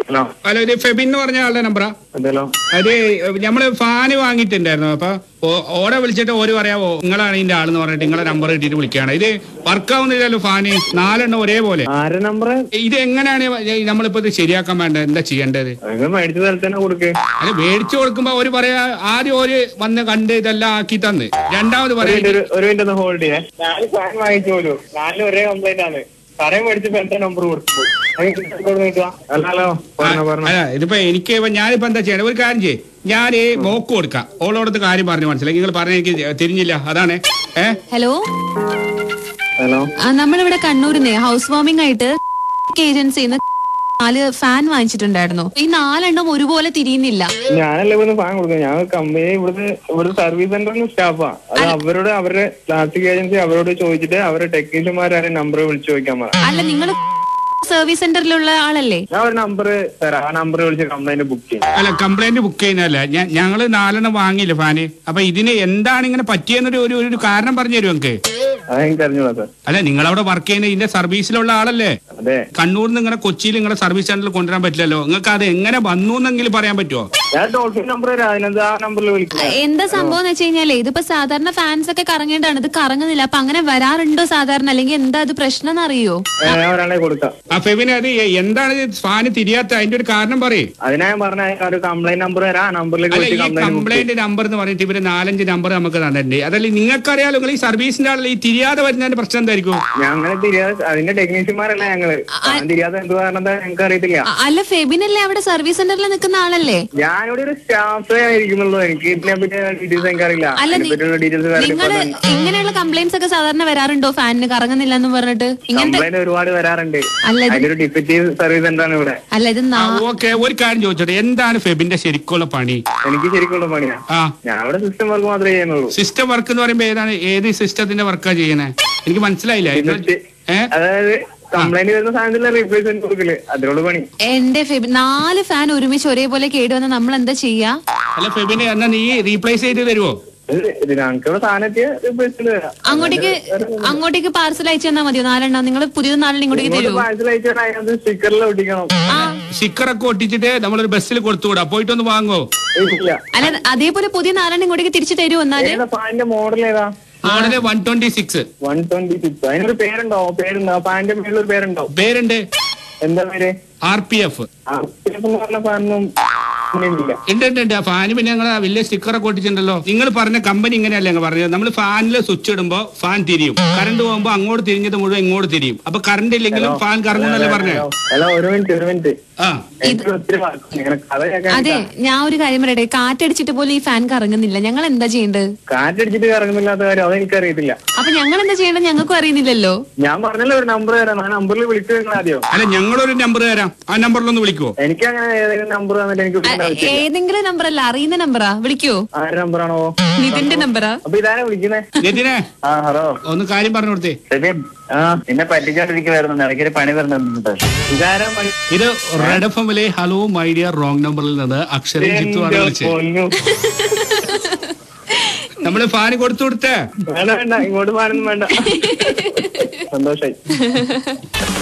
Hello hello ഇത് ഫെബിൻ എന്ന് പറഞ്ഞ ആളുടെ നമ്പറാ അതല്ലോ അത് നമ്മള് ഫാന് വാങ്ങിയിട്ടുണ്ടായിരുന്നു അപ്പൊ ഓ- ഓടെ വിളിച്ചിട്ട് ഓര് പറയാവോ നിങ്ങളാണ് ഇതിന്റെ ആളെന്ന് പറഞ്ഞിട്ട് നിങ്ങളെ നമ്പർ കിട്ടിയിട്ട് വിളിക്കുകയാണ് ഇത് വർക്ക് ആവുന്നില്ലല്ലോ ഫാന് നാലെണ്ണം ഒരേപോലെ ആരുടെ നമ്പർ ഇത് എങ്ങനെയാണ് നമ്മളിപ്പോ ഇത് ശരിയാക്കാൻ വേണ്ടത് എന്താ ചെയ്യേണ്ടത് നിങ്ങൾ മേടിച്ച സ്ഥലത്ത് തന്നെ കൊടുക്ക് അത് മേടിച്ചു കൊടുക്കുമ്പോ ഒരു പറയാ ആദ്യം ഒരു വന്ന് കണ്ട് ഇതെല്ലാം ആക്കി തന്ന് രണ്ടാമത് ഒരു പറയാ മിനിറ്റ് ഒരു- ഒരു മിനിറ്റ് ഒന്ന് ഹോൾഡ് ചെയ്യേ നാല് ഫാൻ വാങ്ങിച്ചോളൂ നാലിന് ഒരേ കംപ്ലൈന്റ് ആണ് കടയും മേടിച്ചപ്പോ എന്റെ നമ്പർ കൊടുത്തു ഹലോ ഹലോ പറഞ്ഞോ പറഞ്ഞോ അല്ല ഇതിപ്പോ എനിക്ക് ഇപ്പൊ ഞാനിപ്പോ എന്താ ചെയ്യണത് ഒരു കാര്യം ചെയ്യേ ഞാൻ മോക്ക് കൊടുക്കാം ഓളോടത്ത് കാര്യം പറഞ്ഞു മനസ്സിലായി നിങ്ങൾ പറഞ്ഞ എനിക്ക് തിരിഞ്ഞില്ല അതാണ് ഏഹ് ഹലോ ഹലോ ആ, നമ്മളിവിടെ കണ്ണൂരിന്ന് ഹൗസ് വാമിംഗ് ആയിട്ട് ഏജൻസിന്ന് നാല് ഫാൻ വാങ്ങിച്ചിട്ടുണ്ടായിരുന്നു ഈ നാലെണ്ണം ഒരുപോലെ തിരിയുന്നില്ല ഞാനല്ല ഇവിടുന്ന് ഫാൻ കൊടുക്കുന്നത് ഞാൻ കമ്പനി ഇവിടുന്ന് ഇവിടുത്തെ സർവീസ് സെന്ററിന് സ്റ്റാഫാ അത് അവരോട് അവരുടെ പ്ലാസ്റ്റിക് ഏജൻസി അവരോട് ചോദിച്ചിട്ട് അവരുടെ ടെക്നീഷ്യന്മാരെ നമ്പർ വിളിച്ചു ചോദിക്കാൻ പറ അല്ല നിങ്ങൾ സർവീസ് സെന്ററിലുള്ള ആളല്ലേ ഞാൻ ഒരു നമ്പർ തരാം ആ നമ്പർ വിളിച്ച് കംപ്ലൈന്റ് ബുക്ക് ചെയ്യും അല്ല കംപ്ലൈന്റ് ബുക്ക് ചെയ്യുന്നതല്ല ഞ- ഞങ്ങള് നാലെണ്ണം വാങ്ങിയില്ല ഫാന് അപ്പൊ ഇതിന് എന്താണ് ഇങ്ങനെ പറ്റിയെന്നൊരു ഒരു ഒരു കാരണം പറഞ്ഞു തരുമോ എനിക്ക് അതെനിക്ക് അറിഞ്ഞൂടാ സാർ അല്ല നിങ്ങളവിടെ വർക്ക് ചെയ്യുന്ന ഇതിന്റെ സർവീസിലുള്ള ആളല്ലേ അതെ കണ്ണൂരിൽ നിന്ന് ഇങ്ങനെ കൊച്ചിയിൽ നിങ്ങളെ സർവീസ് സെന്ററിൽ കൊണ്ടുവരാൻ പറ്റില്ലല്ലോ നിങ്ങൾക്ക് അത് എങ്ങനെ വന്നു എന്നെങ്കിലും പറയാൻ പറ്റുമോ ഞാൻ ടോൾ ഫ്രീ നമ്പർ തരാം അതിനകത്ത് ആ നമ്പറിൽ വിളിക്കാം എന്താ സംഭവം എന്ന് വെച്ച് കഴിഞ്ഞാലേ ഇതിപ്പോ സാധാരണ ഫാൻസ് ഒക്കെ കറങ്ങേണ്ടതാണ് ഇത് കറങ്ങുന്നില്ല അപ്പൊ അങ്ങനെ വരാറുണ്ടോ സാധാരണ അല്ലെങ്കിൽ എന്താ അത് പ്രശ്നം എന്നറിയോ ഏ, ഞാൻ ഒരാളെ കൊടുക്കാം ആ ഫെബിന് അത് എ- എന്താണ് ഇത് ഫാന് തിരിയാത്ത അതിന്റെ ഒരു കാരണം പറയും അതിനാ ഞാൻ പറഞ്ഞ ഒരു കംപ്ലൈന്റ് നമ്പർ തരാം ആ നമ്പറിലേക്ക് അല്ല വിളിച്ച് ഈ കംപ്ലൈന്റ് ബുക്ക് കംപ്ലൈന്റ് നമ്പർ എന്ന് പറഞ്ഞിട്ട് ഇവര് നാലഞ്ച് നമ്പർ നമുക്ക് തന്നിട്ടുണ്ട് അതല്ല നിങ്ങൾക്കറിയാലോ നിങ്ങൾ ഈ സർവീസിന്റെ ആളല്ല ഈ തിരിയാതെ വരുന്നതിന്റെ പ്രശ്നം എന്തായിരിക്കും ഞാൻ അങ്ങനെ തിരിയാതെ അതിന്റെ ടെക്നീഷ്യന്മാരല്ല ഞങ്ങള് ഞാൻ തിരിയാതെ എന്ത് കാരണം ഞങ്ങൾക്ക് അറിയത്തില്ല അ- അല്ല ഫെബിനല്ലേ അവിടെ സർവീസ് സെന്ററിൽ നിൽക്കുന്ന ആളല്ലേ ഞാനിവിടെ ഒരു സ്റ്റാഫേ ഇരിക്കുന്നുള്ളൂ എനിക്ക് ഇതിനെ പറ്റി ഡീറ്റെയിൽസ് എനിക്ക് അറിയില്ല അല്ല, അതിനെ നി- പറ്റിയുള്ള ഡീറ്റെയിൽസ് വേറെ നിങ്ങള് ഇങ്ങനെയുള്ള കംപ്ലൈന്റ്സ് ഒക്കെ സാധാരണ വരാറുണ്ടോ ഫാനിന് കറങ്ങുന്നില്ല എന്ന് പറഞ്ഞിട്ട് ഇങ്ങനത്തെ കംപ്ലൈന്റ് ഒരുപാട് വരാറുണ്ട് അല്ല ഇത് അതിന്റെ ഒരു ഡിഫക്റ്റീവ് സർവീസ് സെന്റർ ആണ് ഇവിടെ അല്ല ഇത് നാ- ഓക്കെ ഒരു കാര്യം ചോദിച്ചോട്ടെ എന്താണ് ഫെബിന്റെ ശരിക്കുള്ള പണി എനിക്ക് ശരിക്കുള്ള പണിയാ ആ ഞാൻ ഇവിടെ സിസ്റ്റം വർക്ക് മാത്രമേ ചെയ്യുന്നുള്ളൂ സിസ്റ്റം വർക്ക് എന്ന് പറയുമ്പോ ഏതാണ് ഏത് സിസ്റ്റത്തിന്റെ വർക്കാ ചെയ്യണേ എനിക്ക് മനസ്സിലായില്ല നിങ്ങൾ- ഏ അതായത് കംപ്ലൈന്റ് വരുന്ന സാധനത്തിലെ റീപ്ലേസ്മെന്റ് കൊടുക്കല് അതിനോട് പണി എന്റെ ഫെബി നാല് ഫാൻ ഒരുമിച്ച് ഒരേപോലെ കേടുവന്ന് നമ്മൾ എന്താ ചെയ്യാ അല്ല ഫെബിന് എന്നാ നീ റീപ്ലേസ് ചെയ്ത് തരുമോ ഇത് ഇത് ഞങ്ങൾക്ക് സാധനം എത്തിയ റീപ്ലേസ്മെന്റ് തരാം അങ്ങോട്ടേക്ക് അങ്ങോട്ടേക്ക് പാർസൽ അയച്ചു തന്നാ മതിയോ നാലെണ്ണം നിങ്ങൾ പുതിയത് നാലെണ്ണം ഇങ്ങോട്ടേക്ക് ഇങ്ങോട്ട് തരുമോ പാഴ്സൽ അയച്ചാൽ അതിനകത്ത് സ്റ്റിക്കറിൽ ഒട്ടിക്കണം ആ സ്റ്റിക്കറൊക്കെ ഒട്ടിച്ചിട്ട് നമ്മളൊരു ബസ്സിൽ കൊടുത്തുകൂടാ പോയിട്ടൊന്ന് വാങ്ങോ ഇല്ല അല്ല അതേപോലെ പുതിയ നാലെണ്ണം ഇങ്ങോട്ടേക്ക് തിരിച്ചു തരുമോ എന്നാല് ഏതാ ഫാനിന്റെ മോഡൽ ഏതാ model one twenty six one twenty six അതിനൊരു പേരുണ്ടോ പേരുണ്ടോ ഫാനിന്റെ മേളിൽ ഒരു പേരുണ്ടോ പേരുണ്ട് എന്താ പേര് ആർ പി എഫ് RPF എന്ന് പറഞ്ഞ ഫാനൊന്നും ഇല്ല ഉണ്ട് ഉണ്ട് ഉണ്ട് ആ ഫാന് പിന്നെ ഞങ്ങൾ വലിയ സ്റ്റിക്കറൊക്കെ ഒട്ടിച്ചിട്ടുണ്ടല്ലോ നിങ്ങൾ പറഞ്ഞ കമ്പനി ഇങ്ങനെയല്ല ഞങ്ങൾ പറഞ്ഞത് നമ്മൾ ഫാനിൽ സ്വിച്ച് ഇടുമ്പോ ഫാൻ തിരിയും കറണ്ട് പോകുമ്പോ അങ്ങോട്ട് തിരിഞ്ഞത് മുഴുവൻ ഇങ്ങോട്ട് തിരിയും അപ്പൊ കറണ്ട് ഇല്ലെങ്കിലും ഫാൻ കറങ്ങുന്നല്ലേ പറഞ്ഞേ ഹലോ ഒരു മിനിറ്റ് ഒരു മിനിറ്റ് ആ എനിക്ക് ഒത്തിരി work ഉണ്ട്. ഇങ്ങനെ കഥ കേൾക്കാൻ അതെ ഞാൻ ഒരു കാര്യം പറയട്ടെ കാറ്റടിച്ചിട്ട് പോലും ഈ ഫാൻ കറങ്ങുന്നില്ല ഞങ്ങൾ എന്താ ചെയ്യേണ്ടത് കാറ്റടിച്ചിട്ട് കറങ്ങുന്നില്ലാത്ത കാര്യം അതെനിക്കറിയത്തില്ല അപ്പൊ ഞങ്ങൾ എന്താ ചെയ്യേണ്ടത് ഞങ്ങൾക്കും അറിയുന്നില്ലല്ലോ ഞാൻ പറഞ്ഞല്ലോ ഒരു നമ്പർ തരാം ആ നമ്പറിൽ വിളിച്ചു നിങ്ങൾ ആദ്യം അല്ല ഞങ്ങളൊരു നമ്പർ തരാം ആ നമ്പറിലൊന്ന് വിളിക്കുവോ എനിക്ക് അങ്ങനെ ഏതെങ്കിലും നമ്പർ തന്നിട്ട് എനിക്ക് വിളിക്കേണ്ട ആവശ്യം ഏതെങ്കിലും നമ്പർ അല്ല അറിയുന്ന നമ്പറാ വിളിക്കോ ആരുടെ നമ്പറാണോ നിതിന്റെ നമ്പറാ അപ്പൊ ഇതാരാ വിളിക്കുന്നേ രതിനെ ആ ഹലോ ഒന്ന് കാര്യം പറഞ്ഞു കൊടുത്തേ ആ നിന്നെ പറ്റിച്ചോണ്ടിരിക്കുവായിരുന്നു ഇടയ്ക്കൊരു പണി വരുന്നുണ്ട് ഇതാരാ പണി ഇത് റെഡ് എഫ് എമ്മിലെ ഹലോ മൈ ഡിയർ റോങ് നമ്പറിൽ നിന്ന് അക്ഷരം ജിത്തുവാണ് എന്റെ വിളിച്ചത് പൊന്നു. നമ്മള് ഫാന് കൊടുത്തു കൊടുത്തേ വേണ്ട വേണ്ട ഇങ്ങോട്ട് പോകാനൊന്നും വേണ്ട സന്തോഷായി